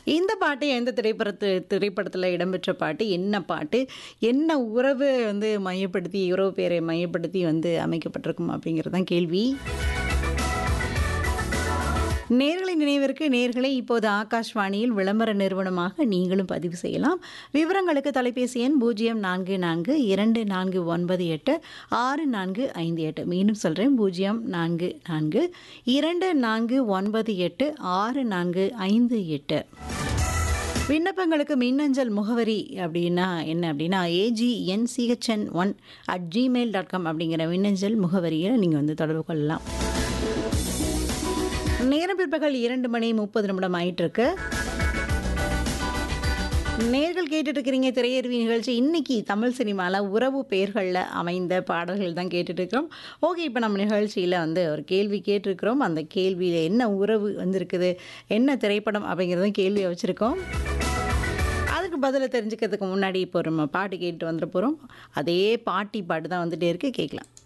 இந்த பாட்டு எந்த திரைப்படத்து திரைப்படத்தில் இடம்பெற்ற பாட்டு என்ன பாட்டு என்ன உறவு வந்து மையப்படுத்தி உறவு பேரை மையப்படுத்தி வந்து அமைக்கப்பட்டிருக்கும் அப்படிங்கிறது தான் கேள்வி நேர்களின் நினைவிற்கு நேர்களை இப்போது ஆகாஷ்வாணியில் விளம்பர நிறுவனமாக நீங்களும் பதிவு செய்யலாம் விவரங்களுக்கு தொலைபேசி எண் பூஜ்ஜியம் நான்கு நான்கு இரண்டு நான்கு ஒன்பது எட்டு ஆறு நான்கு ஐந்து எட்டு மீண்டும் சொல்கிறேன் பூஜ்ஜியம் நான்கு நான்கு இரண்டு நான்கு ஒன்பது எட்டு ஆறு நான்கு ஐந்து எட்டு விண்ணப்பங்களுக்கு மின்னஞ்சல் முகவரி அப்படின்னா என்ன அப்படின்னா AGNCHN one at Gmail dot com அப்படிங்கிற மின்னஞ்சல் முகவரியை நீங்கள் வந்து தொடர்பு கொள்ளலாம் நேரம் பிற்பகல் இரண்டு மணி முப்பது நிமிடம் ஆயிட்டிருக்கு நேர்கள் கேட்டுட்டு இருக்கிறீங்க திரையருவி நிகழ்ச்சி இன்னைக்கு தமிழ் சினிமாவில் உறவு பெயர்களில் அமைந்த பாடல்கள் தான் கேட்டுட்டு இருக்கிறோம் ஓகே இப்போ நம்ம நிகழ்ச்சியில் வந்து ஒரு கேள்வி கேட்டிருக்கிறோம் அந்த கேள்வியில் என்ன உறவு வந்திருக்குது என்ன திரைப்படம் அப்படிங்கிறதும் கேள்வியை வச்சுருக்கோம் அதுக்கு பதிலை தெரிஞ்சுக்கிறதுக்கு முன்னாடி இப்போ நம்ம பாட்டு கேட்டு வந்துட போகிறோம் அதே பாட்டி பாட்டு தான் வந்துட்டே இருக்கு கேட்கலாம்